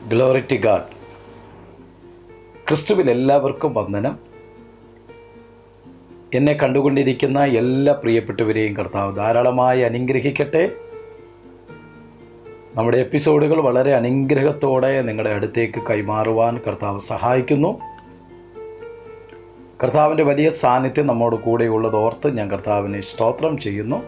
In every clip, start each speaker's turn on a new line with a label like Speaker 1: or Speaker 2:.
Speaker 1: glory to God ക്രിസ്തുവിൽ എല്ലാവർക്കും വന്ദനം എന്നെ കണ്ടുകൊണ്ടിരിക്കുന്ന എല്ലാ പ്രിയപ്പെട്ടവരെയും കർത്താവ് ധാരാളമായി അനുഗ്രഹിക്കട്ടെ നമ്മുടെ എപ്പിസോഡുകൾ വളരെ അനുഗ്രഹത്തോടെ നിങ്ങളുടെ അടുത്തേക്ക് കൈമാറുവാൻ കർത്താവ് സഹായിക്കുന്നു കർത്താവിൻ്റെ വലിയ സാന്നിധ്യം നമ്മോട് കൂടെയുള്ളത് ഓർത്ത് ഞാൻ കർത്താവിനെ സ്തോത്രം ചെയ്യുന്നു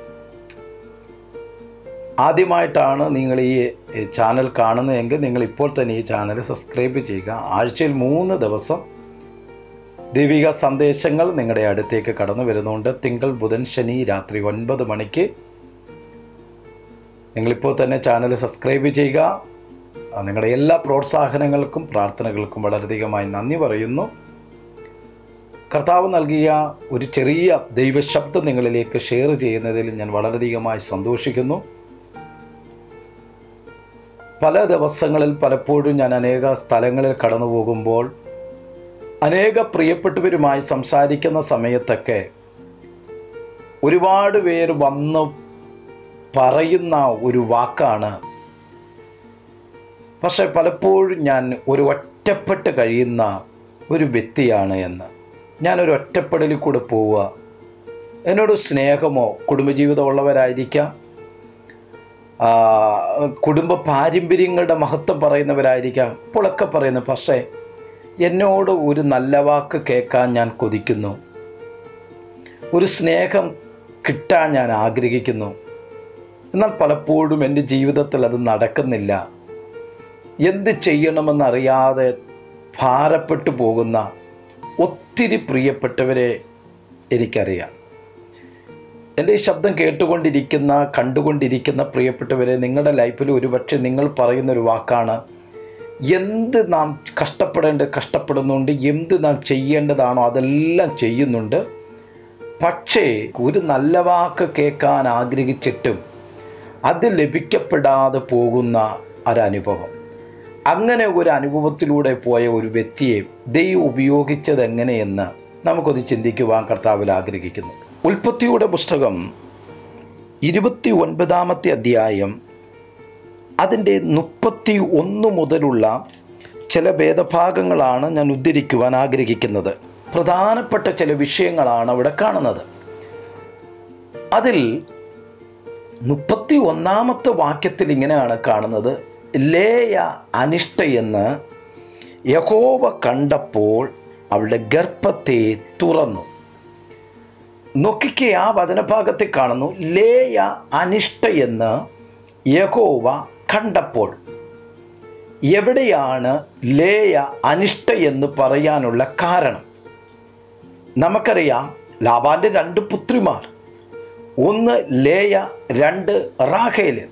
Speaker 1: ആദ്യമായിട്ടാണ് നിങ്ങൾ ഈ ചാനൽ കാണുന്നതെങ്കിൽ നിങ്ങൾ ഇപ്പോൾ തന്നെ ഈ ചാനൽ സബ്സ്ക്രൈബ് ചെയ്യുക ആഴ്ചയിൽ മൂന്ന് ദിവസം ദൈവിക സന്ദേശങ്ങൾ നിങ്ങളുടെ അടുത്തേക്ക് കടന്നു വരുന്നുണ്ട് തിങ്കൾ ബുധൻ ശനി രാത്രി ഒൻപത് മണിക്ക് നിങ്ങളിപ്പോൾ തന്നെ ചാനൽ സബ്സ്ക്രൈബ് ചെയ്യുക ആ, നിങ്ങളുടെ എല്ലാ പ്രോത്സാഹനങ്ങൾക്കും പ്രാർത്ഥനകൾക്കും വളരെയധികമായി നന്ദി പറയുന്നു കർത്താവ് നൽകിയ ഒരു ചെറിയ ദൈവശബ്ദം നിങ്ങളിലേക്ക് ഷെയർ ചെയ്യുന്നതിൽ ഞാൻ വളരെയധികമായി സന്തോഷിക്കുന്നു പല ദിവസങ്ങളിൽ പലപ്പോഴും ഞാൻ അനേക സ്ഥലങ്ങളിൽ കടന്നു പോകുമ്പോൾ അനേക പ്രിയപ്പെട്ടവരുമായി സംസാരിക്കുന്ന സമയത്തൊക്കെ ഒരുപാട് പേര് വന്ന് പറയുന്ന ഒരു വാക്കാണ് പക്ഷെ പലപ്പോഴും ഞാൻ ഒരു ഒറ്റപ്പെട്ട് കഴിയുന്ന ഒരു വ്യക്തിയാണ് എന്ന് ഞാനൊരു ഒറ്റപ്പെടലിൽ കൂടെ പോവുക എന്നോട് സ്നേഹമോ കുടുംബജീവിതമുള്ളവരായിരിക്കാം ആ, കുടുംബ പാരമ്പര്യങ്ങളുടെ മഹത്വം പറയുന്നവരായിരിക്കാം ഇപ്പോഴൊക്കെ പറയുന്നു പക്ഷേ എന്നോട് ഒരു നല്ല വാക്ക് കേൾക്കാൻ ഞാൻ കൊതിക്കുന്നു ഒരു സ്നേഹം കിട്ടാൻ ഞാൻ ആഗ്രഹിക്കുന്നു എന്നാൽ പലപ്പോഴും എൻ്റെ ജീവിതത്തിൽ അത് നടക്കുന്നില്ല എന്ത് ചെയ്യണമെന്നറിയാതെ ഭാരപ്പെട്ടു പോകുന്ന ഒത്തിരി പ്രിയപ്പെട്ടവരെ എനിക്കറിയാം എൻ്റെ ഈ ശബ്ദം കേട്ടുകൊണ്ടിരിക്കുന്ന കണ്ടുകൊണ്ടിരിക്കുന്ന പ്രിയപ്പെട്ടവരെ നിങ്ങളുടെ ലൈഫിൽ ഒരുപക്ഷെ നിങ്ങൾ പറയുന്ന ഒരു വാക്കാണ് എന്ത് നാം കഷ്ടപ്പെടേണ്ട കഷ്ടപ്പെടുന്നുണ്ട് എന്ത് നാം ചെയ്യേണ്ടതാണോ അതെല്ലാം ചെയ്യുന്നുണ്ട് പക്ഷേ ഒരു നല്ല വാക്ക് കേൾക്കാൻ ആഗ്രഹിച്ചിട്ടും അത് ലഭിക്കപ്പെടാതെ പോകുന്ന ഒരനുഭവം അങ്ങനെ ഒരു അനുഭവത്തിലൂടെ പോയ ഒരു വ്യക്തിയെ ദൈവം ഉപയോഗിച്ചത് എങ്ങനെയെന്ന് നമുക്കൊന്ന് ചിന്തിക്കുവാൻ കർത്താവിൽ ആഗ്രഹിക്കുന്നു ഉൽപ്പത്തിയുടെ പുസ്തകം ഇരുപത്തി ഒൻപതാമത്തെ അധ്യായം അതിൻ്റെ മുപ്പത്തി ഒന്ന് മുതലുള്ള ചില ഭേദഭാഗങ്ങളാണ് ഞാൻ ഉദ്ധരിക്കുവാൻ ആഗ്രഹിക്കുന്നത് പ്രധാനപ്പെട്ട ചില വിഷയങ്ങളാണ് അവിടെ കാണുന്നത് അതിൽ മുപ്പത്തി ഒന്നാമത്തെ വാക്യത്തിൽ ഇങ്ങനെയാണ് കാണുന്നത് ലേയ അനിഷ്ടയെന്ന് യഹോവ കണ്ടപ്പോൾ അവളുടെ ഗർഭത്തെ തുറന്നു നോക്കിക്കെ ആ വചനഭാഗത്തെ കാണുന്നു ലേയ അനിഷ്ടയെന്ന് യഹോവ കണ്ടപ്പോൾ എവിടെയാണ് ലേയ അനിഷ്ട എന്ന് പറയാനുള്ള കാരണം നമുക്കറിയാം ലാബാന്റെ രണ്ട് പുത്രിമാർ ഒന്ന് ലേയ രണ്ട് റാഖേല്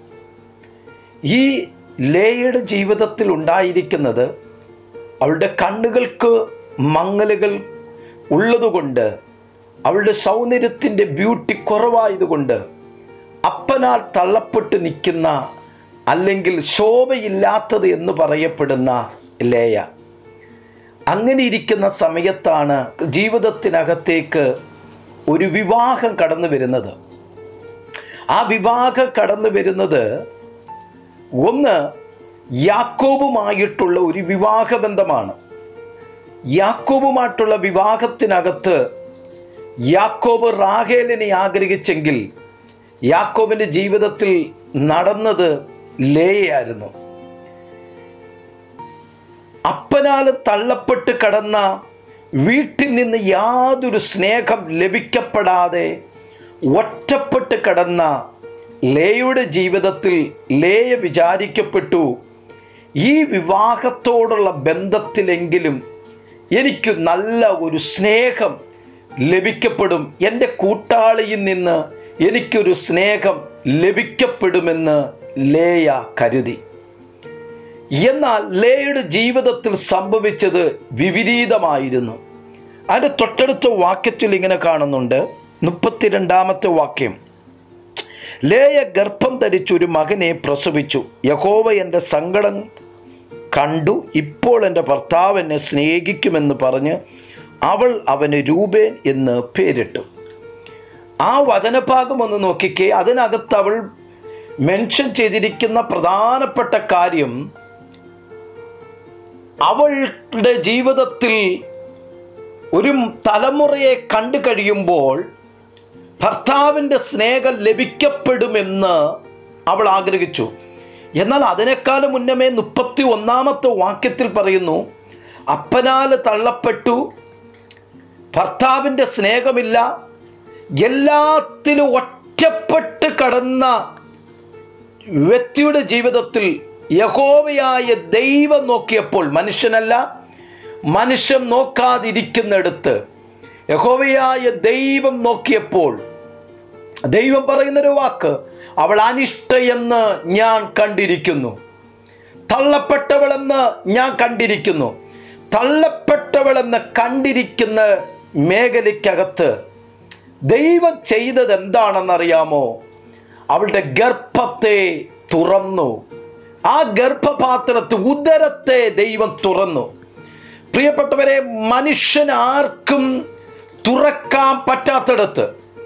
Speaker 1: ഈ ലേയയുടെ ജീവിതത്തിൽ ഉണ്ടായിരിക്കുന്നത് അവളുടെ കണ്ണുകൾക്ക് മങ്ങലുകൾ ഉള്ളതുകൊണ്ട് അവളുടെ സൗന്ദര്യത്തിൻ്റെ ബ്യൂട്ടി കുറവായതുകൊണ്ട് അപ്പനാൽ തള്ളപ്പെട്ട് നിൽക്കുന്ന അല്ലെങ്കിൽ ശോഭയില്ലാത്തത് എന്ന് പറയപ്പെടുന്ന ലേയ അങ്ങനെ ഇരിക്കുന്ന സമയത്താണ് ജീവിതത്തിനകത്തേക്ക് ഒരു വിവാഹം കടന്നു വരുന്നത് ആ വിവാഹം കടന്നു വരുന്നത് ഒന്ന് യാക്കോബുമായിട്ടുള്ള ഒരു വിവാഹ ബന്ധമാണ് യാക്കോബുമായിട്ടുള്ള വിവാഹത്തിനകത്ത് യാക്കോബ് റാഹേലിനെ ആഗ്രഹിച്ചെങ്കിൽ യാക്കോബിൻ്റെ ജീവിതത്തിൽ നടന്നത് ലേയായിരുന്നു അപ്പനാൽ തള്ളപ്പെട്ട് കടന്ന വീട്ടിൽ നിന്ന് യാതൊരു സ്നേഹം ലഭിക്കപ്പെടാതെ ഒറ്റപ്പെട്ട് കടന്ന ലേയുടെ ജീവിതത്തിൽ ലേയ വിചാരിക്കപ്പെട്ടു ഈ വിവാഹത്തോടുള്ള ബന്ധത്തിലെങ്കിലും എനിക്ക് നല്ല ഒരു സ്നേഹം ലഭിക്കപ്പെടും എൻ്റെ കൂട്ടാളിയിൽ നിന്ന് എനിക്കൊരു സ്നേഹം ലഭിക്കപ്പെടുമെന്ന് ലേയ കരുതി എന്നാൽ ലേയുടെ ജീവിതത്തിൽ സംഭവിച്ചത് വിപരീതമായിരുന്നു അതിൻ്റെ തൊട്ടടുത്ത വാക്യത്തിൽ ഇങ്ങനെ കാണുന്നുണ്ട് മുപ്പത്തിരണ്ടാമത്തെ വാക്യം ലേയ ഗർഭം ധരിച്ച് ഒരു മകനെ പ്രസവിച്ചു യഹോവ എൻ്റെ സങ്കടം കണ്ടു ഇപ്പോൾ എൻ്റെ ഭർത്താവ് എന്നെ സ്നേഹിക്കുമെന്ന് പറഞ്ഞ് അവൾ അവന് രൂപേൻ എന്ന് പേരിട്ടു ആ വചനഭാഗം ഒന്ന് നോക്കിക്കേ അതിനകത്ത് അവൾ മെൻഷൻ ചെയ്തിരിക്കുന്ന പ്രധാനപ്പെട്ട കാര്യം അവളുടെ ജീവിതത്തിൽ ഒരു തലമുറയെ കണ്ടു കഴിയുമ്പോൾ ഭർത്താവിൻ്റെ സ്നേഹം ലഭിക്കപ്പെടുമെന്ന് അവൾ ആഗ്രഹിച്ചു എന്നാൽ അതിനേക്കാളും മുന്നമേ മുപ്പത്തി ഒന്നാമത്തെ വാക്യത്തിൽ പറയുന്നു അപ്പനാൽ തള്ളപ്പെട്ടു ഭർത്താവിൻ്റെ സ്നേഹമില്ല എല്ലാത്തിലും ഒറ്റപ്പെട്ട് കടന്ന വ്യക്തിയുടെ ജീവിതത്തിൽ യഹോവയായ ദൈവം നോക്കിയപ്പോൾ മനുഷ്യനല്ല മനുഷ്യൻ നോക്കാതിരിക്കുന്നിടത്ത് യഹോവയായ ദൈവം നോക്കിയപ്പോൾ ദൈവം പറയുന്നൊരു വാക്ക് അവൾ അനിഷ്ടയെന്ന് ഞാൻ കണ്ടിരിക്കുന്നു തള്ളപ്പെട്ടവളെന്ന് ഞാൻ കണ്ടിരിക്കുന്നു തള്ളപ്പെട്ടവളെന്ന് കണ്ടിരിക്കുന്ന മേഖലയ്ക്കകത്ത് ദൈവം ചെയ്തത് എന്താണെന്നറിയാമോ അവളുടെ ഗർഭത്തെ തുറന്നു ആ ഗർഭപാത്രത്തിൽ ഉദരത്തെ ദൈവം തുറന്നു പ്രിയപ്പെട്ടവരെ മനുഷ്യൻ ആർക്കും തുറക്കാൻ പറ്റാത്തിടത്ത്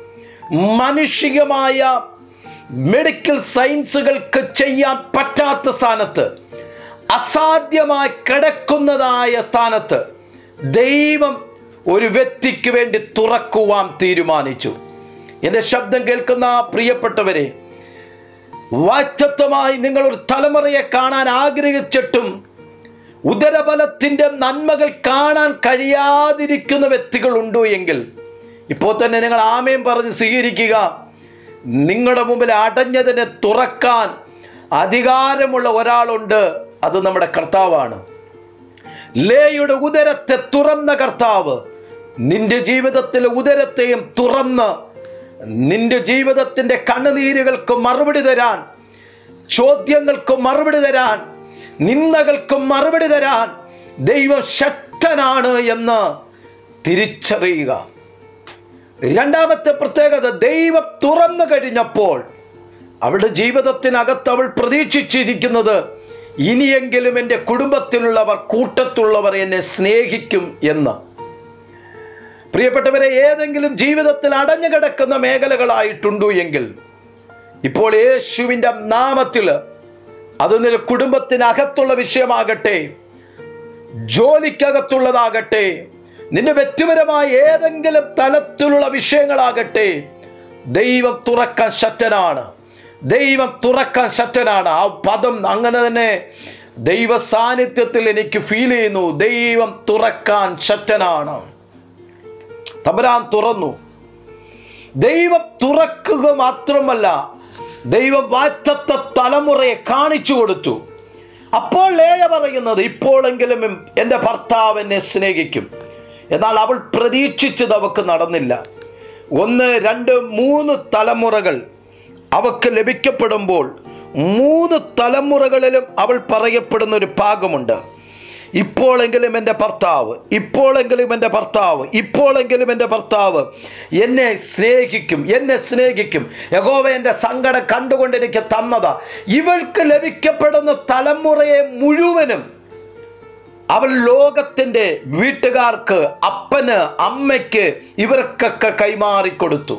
Speaker 1: മാനുഷികമായ മെഡിക്കൽ സയൻസുകൾക്ക് ചെയ്യാൻ പറ്റാത്ത സ്ഥാനത്ത് അസാധ്യമായി കിടക്കുന്നതായ സ്ഥാനത്ത് ദൈവം ഒരു വ്യക്തിക്ക് വേണ്ടി തുറക്കുവാൻ തീരുമാനിച്ചു എൻ്റെ ശബ്ദം കേൾക്കുന്ന പ്രിയപ്പെട്ടവരെ വാറ്റത്വമായി നിങ്ങൾ ഒരു തലമുറയെ കാണാൻ ആഗ്രഹിച്ചിട്ടും ഉദരബലത്തിൻ്റെ നന്മകൾ കാണാൻ കഴിയാതിരിക്കുന്ന വ്യക്തികളുണ്ടോ എങ്കിൽ ഇപ്പോൾ തന്നെ നിങ്ങൾ ആമയും പറഞ്ഞ് സ്വീകരിക്കുക നിങ്ങളുടെ മുമ്പിൽ അടഞ്ഞതിനെ തുറക്കാൻ അധികാരമുള്ള ഒരാളുണ്ട് അത് നമ്മുടെ കർത്താവാണ് ലേയുടെ ഉദരത്തെ തുറന്ന കർത്താവ് നിന്റെ ജീവിതത്തിലെ ഉദരത്തെയും തുറന്ന് നിന്റെ ജീവിതത്തിൻ്റെ കണ്ണുനീരുകൾക്ക് മറുപടി തരാൻ ചോദ്യങ്ങൾക്ക് മറുപടി തരാൻ നിന്ദകൾക്ക് മറുപടി തരാൻ ദൈവം ശക്തനാണ് എന്ന് തിരിച്ചറിയുക രണ്ടാമത്തെ പ്രത്യേകത ദൈവം തുറന്നു കഴിഞ്ഞപ്പോൾ അവളുടെ ജീവിതത്തിനകത്ത് അവൾ പ്രതീക്ഷിച്ചിരിക്കുന്നത് ഇനിയെങ്കിലും എൻ്റെ കുടുംബത്തിലുള്ളവർ കൂട്ടത്തുള്ളവർ എന്നെ സ്നേഹിക്കും എന്ന് പ്രിയപ്പെട്ടവരെ ഏതെങ്കിലും ജീവിതത്തിൽ അടഞ്ഞു കിടക്കുന്ന മേഖലകളായിട്ടുണ്ടോ എങ്കിൽ ഇപ്പോൾ യേശുവിൻ്റെ നാമത്തിൽ അത് നിന്റെ കുടുംബത്തിനകത്തുള്ള വിഷയമാകട്ടെ ജോലിക്കകത്തുള്ളതാകട്ടെ നിന്റെ വ്യക്തിപരമായ ഏതെങ്കിലും തലത്തിലുള്ള വിഷയങ്ങളാകട്ടെ ദൈവം തുറക്കാൻ ശക്തനാണ് ദൈവം തുറക്കാൻ ശക്തനാണ് ആ പദം അങ്ങനെ തന്നെ ദൈവ സാന്നിധ്യത്തിൽ എനിക്ക് ഫീൽ ചെയ്യുന്നു ദൈവം തുറക്കാൻ ശക്തനാണ് തമ്പരാൻ തുറന്നു ദൈവം തുറക്കുക മാത്രമല്ല ദൈവം വാറ്റത്തെ തലമുറയെ കാണിച്ചു കൊടുത്തു അപ്പോൾ ലേയ പറയുന്നത് ഇപ്പോഴെങ്കിലും എൻ്റെ ഭർത്താവ് എന്നെ സ്നേഹിക്കും എന്നാൽ അവൾ പ്രതീക്ഷിച്ചത് അവൾക്ക് നടന്നില്ല ഒന്ന് രണ്ട് മൂന്ന് തലമുറകൾ അവൾക്ക് ലഭിക്കപ്പെടുമ്പോൾ മൂന്ന് തലമുറകളിലും അവൾ പറയപ്പെടുന്ന ഒരു ഭാഗമുണ്ട് ഇപ്പോഴെങ്കിലും എൻ്റെ ഭർത്താവ് ഇപ്പോഴെങ്കിലും എൻ്റെ ഭർത്താവ് ഇപ്പോഴെങ്കിലും എൻ്റെ ഭർത്താവ് എന്നെ സ്നേഹിക്കും എന്നെ സ്നേഹിക്കും യഹോവ എൻ്റെ സങ്കടം കണ്ടുകൊണ്ട് എനിക്ക് തന്നതാ ഇവൾക്ക് ലഭിക്കപ്പെടുന്ന തലമുറയെ മുഴുവനും അവൾ ലോകത്തിൻ്റെ വീട്ടുകാർക്ക് അപ്പന് അമ്മയ്ക്ക് ഇവർക്കൊക്കെ കൈമാറിക്കൊടുത്തു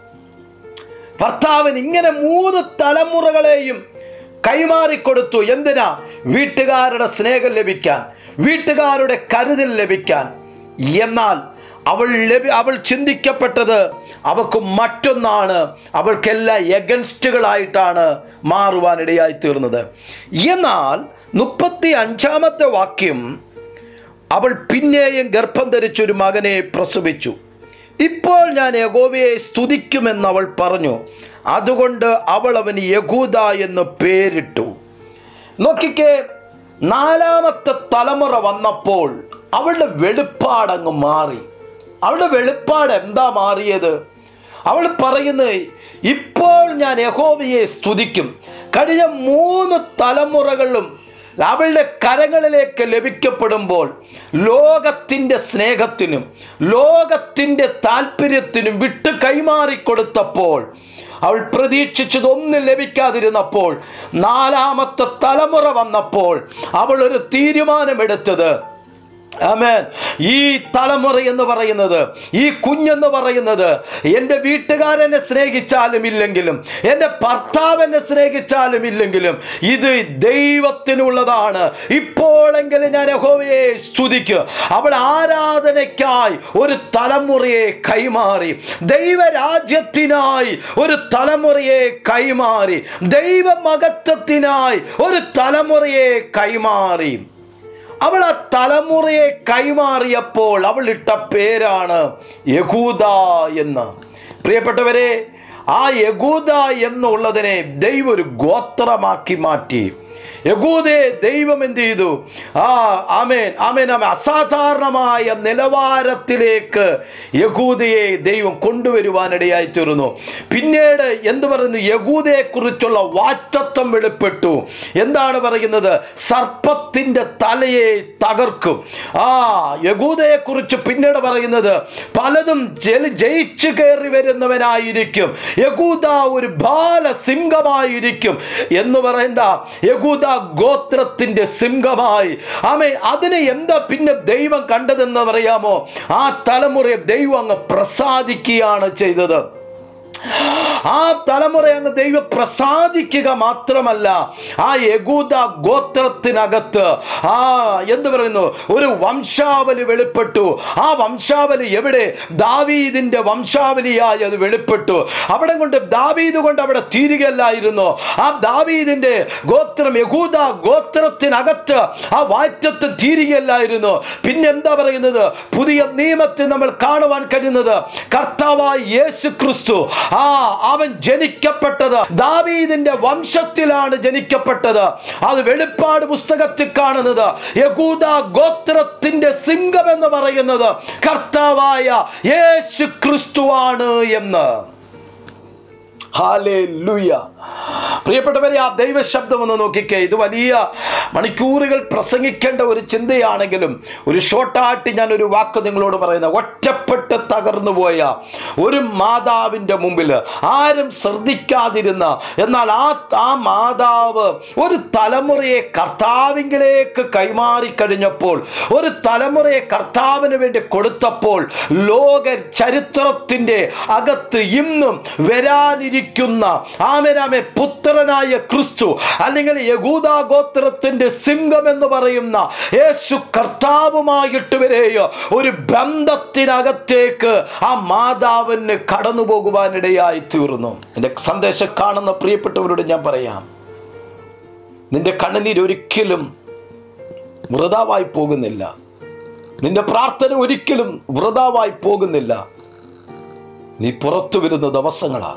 Speaker 1: ഭർത്താവിന് ഇങ്ങനെ മൂന്ന് തലമുറകളെയും കൈമാറിക്കൊടുത്തു എന്തിനാ വീട്ടുകാരുടെ സ്നേഹം ലഭിക്കാൻ വീട്ടുകാരുടെ കരുതൽ ലഭിക്കാൻ എന്നാൽ അവൾ ലഭി അവൾ ചിന്തിക്കപ്പെട്ടത് അവൾക്ക് മറ്റൊന്നാണ് അവൾക്കെല്ലാം എഗൻസ്റ്റുകളായിട്ടാണ് മാറുവാനിടയായി തീർന്നത് എന്നാൽ മുപ്പത്തി അഞ്ചാമത്തെ വാക്യം അവൾ പിന്നെയും ഗർഭം ധരിച്ചൊരു മകനെ പ്രസവിച്ചു ഇപ്പോൾ ഞാൻ യഗോവയെ സ്തുതിക്കുമെന്ന് അവൾ പറഞ്ഞു അതുകൊണ്ട് അവൾ അവന് യഹൂദ എന്ന് പേരിട്ടു നോക്കിക്കേ നാലാമത്തെ തലമുറ വന്നപ്പോൾ അവളുടെ വെളിപ്പാടങ്ങ് മാറി അവളുടെ വെളിപ്പാട് എന്താ മാറിയത് അവൾ പറയുന്നത് ഇപ്പോൾ ഞാൻ യഹോവയെ സ്തുതിക്കും കഴിഞ്ഞ മൂന്ന് തലമുറകളും അവളുടെ കരങ്ങളിലേക്ക് ലഭിക്കപ്പെടുമ്പോൾ ലോകത്തിൻ്റെ സ്നേഹത്തിനും ലോകത്തിൻ്റെ താല്പര്യത്തിനും വിട്ട് കൈമാറിക്കൊടുത്തപ്പോൾ അവൾ പ്രതീക്ഷിച്ചതൊന്നും ലഭിക്കാതിരുന്നപ്പോൾ നാലാമത്തെ തലമുറ വന്നപ്പോൾ അവൾ ഒരു തീരുമാനമെടുത്തത് ആമേൻ ഈ തലമുറ എന്ന് പറയുന്നത് ഈ കുഞ്ഞെന്ന് പറയുന്നത് എൻ്റെ വീട്ടുകാരെന്നെ സ്നേഹിച്ചാലും ഇല്ലെങ്കിലും എൻ്റെ ഭർത്താവ് എന്നെ സ്നേഹിച്ചാലും ഇല്ലെങ്കിലും ഇത് ദൈവത്തിനുള്ളതാണ് ഇപ്പോഴെങ്കിലും ഞാൻ യഹോവയെ സ്തുതിക്കുക അവൾ ആരാധനയ്ക്കായി ഒരു തലമുറയെ കൈമാറി ദൈവരാജ്യത്തിനായി ഒരു തലമുറയെ കൈമാറി ദൈവമകത്വത്തിനായി ഒരു തലമുറയെ കൈമാറി അവൾ ആ തലമുറയെ കൈമാറിയപ്പോൾ അവൾ ഇട്ട പേരാണ് യഹൂദ എന്ന് പ്രിയപ്പെട്ടവരെ ആ യഹൂദ എന്നുള്ളതിനെ ദൈവം ഒരു ഗോത്രമാക്കി മാറ്റി യഹൂദയെ ദൈവം എന്ത് ചെയ്തു ആ ആമേൻ ആമേൻ ആമേൻ അസാധാരണമായ നിലവാരത്തിലേക്ക് യഹൂദയെ ദൈവം കൊണ്ടുവരുവാനിടയായി തീർന്നു പിന്നീട് എന്ത് പറയുന്നു യഹൂദയെക്കുറിച്ചുള്ള വാറ്റത്വം വെളിപ്പെട്ടു എന്താണ് പറയുന്നത് സർപ്പത്തിൻ്റെ തലയെ തകർക്കും ആ യഹൂദയെക്കുറിച്ച് പിന്നീട് പറയുന്നത് പലതും ജല ജയിച്ചു കയറി വരുന്നവനായിരിക്കും യഹൂദ ഒരു ബാലസിംഹമായിരിക്കും എന്ന് പറയണ്ട യഹൂദ ഗോത്രത്തിന്റെ സിംഹമായി ആമേ അതിനെ എന്താ പിന്നെ ദൈവം കണ്ടതെന്ന് പറയാമോ ആ തലമുറയെ ദൈവം അങ്ങ് പ്രസാദിക്കുകയാണ് ചെയ്തത് ആ തലമുറ അങ്ങ് ദൈവം പ്രസാദിക്കുക മാത്രമല്ല ആ യകൂദ ഗോത്രത്തിനകത്ത് ആ എന്ത് പറയുന്നു ഒരു വംശാവലി വെളിപ്പെട്ടു ആ വംശാവലി എവിടെ ദാവീദിന്റെ വംശാവലിയായി അത് വെളിപ്പെട്ടു അവിടെ കൊണ്ട് ദാവീദ് കൊണ്ട് അവിടെ തീരുകയല്ലായിരുന്നു ആ ദാവീദിന്റെ ഗോത്രം യഹൂദ ഗോത്രത്തിനകത്ത് ആ വാറ്റത്ത് തീരുകയല്ലായിരുന്നു പിന്നെ എന്താ പറയുന്നത് പുതിയ നിയമത്തിൽ നമ്മൾ കാണുവാൻ കഴിയുന്നത് കർത്താവായ യേശു ക്രിസ്തു ആ അവൻ ജനിക്കപ്പെട്ടത് ദാവീദിന്റെ വംശത്തിലാണ് ജനിക്കപ്പെട്ടത് അത് വെളിപ്പാട് പുസ്തകത്തിൽ കാണുന്നത് യഹൂദ ഗോത്രത്തിന്റെ സിംഹം എന്ന് പറയുന്നത് കർത്താവായ യേശു ക്രിസ്തുവാണ് എന്ന് ഹാലേലൂയ പ്രിയപ്പെട്ടവരെ ആ ദൈവശബ്ദം ഒന്ന് നോക്കിക്കേ ഇത് വലിയ മണിക്കൂറുകൾ പ്രസംഗിക്കേണ്ട ഒരു ചിന്തയാണെങ്കിലും ഒരു ഷോർട്ടായിട്ട് ഞാൻ ഒരു വാക്ക് നിങ്ങളോട് പറയുന്ന ഒറ്റപ്പെട്ട് തകർന്നു പോയ ഒരു മാതാവിൻ്റെ മുമ്പിൽ ആരും ശ്രദ്ധിക്കാതിരുന്ന എന്നാൽ ആ ആ മാതാവ് ഒരു തലമുറയെ കർത്താവിങ്കിലേക്ക് കൈമാറി കഴിഞ്ഞപ്പോൾ ഒരു തലമുറയെ കർത്താവിന് വേണ്ടി കൊടുത്തപ്പോൾ ലോക ചരിത്രത്തിൻ്റെ അകത്ത് ഇന്നും വരാനിരിക്കുന്ന ആമേനാമെ പുത്രനായ ക്രിസ്തു അല്ലെങ്കിൽ യഹൂദ ഗോത്രത്തിന്റെ സിംഹം എന്ന് പറയുന്ന യേശു കർത്താവുമായിട്ട് വരെയോ ഒരു ബന്ധത്തിനകത്തേക്ക് ആ മാതാവിന് കടന്നു പോകുവാനിടയായി തീർന്നു എൻ്റെ സന്ദേശം കാണുന്ന പ്രിയപ്പെട്ടവരോട് ഞാൻ പറയാം നിന്റെ കണ്ണുനീര് ഒരിക്കലും വൃതാവായി പോകുന്നില്ല നിന്റെ പ്രാർത്ഥന ഒരിക്കലും വൃതാവായി പോകുന്നില്ല നീ പുറത്തു വരുന്ന ദിവസങ്ങളാ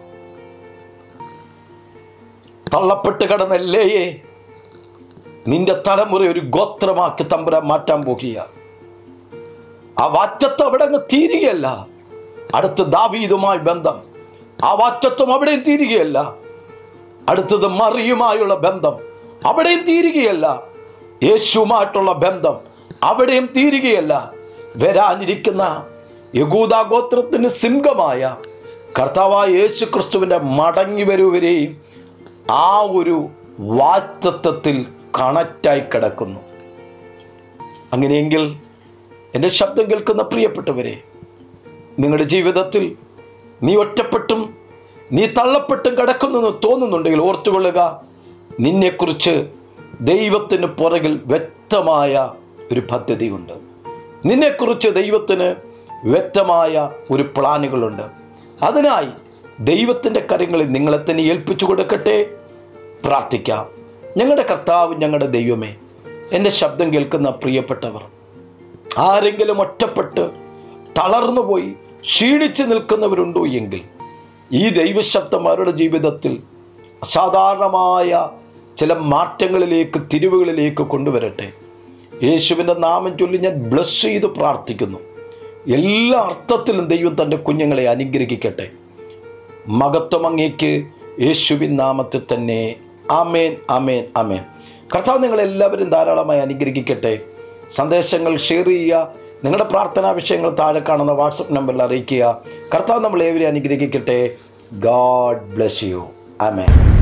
Speaker 1: തള്ളപ്പെട്ട് കിടന്ന ലേയെ നിന്റെ തലമുറ ഒരു ഗോത്രമാക്കി തമ്പുരാൻ മാറ്റാൻ പോകുക ആ വാറ്റത്ത് അവിടെ അങ്ങ് തീരുകയല്ല അടുത്ത് ദാവീദുമായി ബന്ധം ആ വാറ്റത്വം അവിടെയും തീരുകയല്ല അടുത്തത് മറിയുമായുള്ള ബന്ധം അവിടെയും തീരുകയല്ല യേശുവുമായിട്ടുള്ള ബന്ധം അവിടെയും തീരുകയല്ല വരാനിരിക്കുന്ന യകൂദ ഗോത്രത്തിന് സിംഹമായ കർത്താവായ യേശു ക്രിസ്തുവിൻ്റെ മടങ്ങി വരുവരെയും ആ ഒരു വാറ്റത്വത്തിൽ കണക്റ്റായി കിടക്കുന്നു അങ്ങനെയെങ്കിൽ എൻ്റെ ശബ്ദം കേൾക്കുന്ന പ്രിയപ്പെട്ടവരെ നിങ്ങളുടെ ജീവിതത്തിൽ നീ ഒറ്റപ്പെട്ടും നീ തള്ളപ്പെട്ടും കിടക്കുന്നെന്ന് തോന്നുന്നുണ്ടെങ്കിൽ ഓർത്തുകൊള്ളുക നിന്നെക്കുറിച്ച് ദൈവത്തിന് പുറകിൽ വ്യക്തമായ ഒരു പദ്ധതിയുണ്ട് നിന്നെക്കുറിച്ച് ദൈവത്തിന് വ്യക്തമായ ഒരു പ്ലാനുകളുണ്ട് അതിനായി ദൈവത്തിൻ്റെ കരങ്ങളിൽ നിങ്ങളെ തന്നെ ഏൽപ്പിച്ചു കൊടുക്കട്ടെ പ്രാർത്ഥിക്കാം ഞങ്ങളുടെ കർത്താവ് ഞങ്ങളുടെ ദൈവമേ എൻ്റെ ശബ്ദം കേൾക്കുന്ന പ്രിയപ്പെട്ടവർ ആരെങ്കിലും ഒറ്റപ്പെട്ട് തളർന്നുപോയി ക്ഷീണിച്ച് നിൽക്കുന്നവരുണ്ടോ എങ്കിൽ ഈ ദൈവശബ്ദം അവരുടെ ജീവിതത്തിൽ അസാധാരണമായ ചില മാറ്റങ്ങളിലേക്ക് തിരിവുകളിലേക്ക് കൊണ്ടുവരട്ടെ യേശുവിൻ്റെ നാമം ചൊല്ലി ഞാൻ ബ്ലസ് ചെയ്ത് പ്രാർത്ഥിക്കുന്നു എല്ലാ അർത്ഥത്തിലും ദൈവം തൻ്റെ കുഞ്ഞുങ്ങളെ അനുഗ്രഹിക്കട്ടെ മഹത്വം അങ്ങേക്ക് യേശുവിൻ നാമത്തിൽ തന്നെ ആമേൻ ആമേൻ ആമേൻ കർത്താവ് നിങ്ങളെല്ലാവരും ധാരാളമായി അനുഗ്രഹിക്കട്ടെ സന്ദേശങ്ങൾ ഷെയർ ചെയ്യുക നിങ്ങളുടെ പ്രാർത്ഥനാ വിഷയങ്ങൾ താഴെ കാണുന്ന വാട്സപ്പ് നമ്പറിൽ അറിയിക്കുക കർത്താവ് നമ്മളേവരെ അനുഗ്രഹിക്കട്ടെ ഗാഡ് ബ്ലെസ് യു ആമേൻ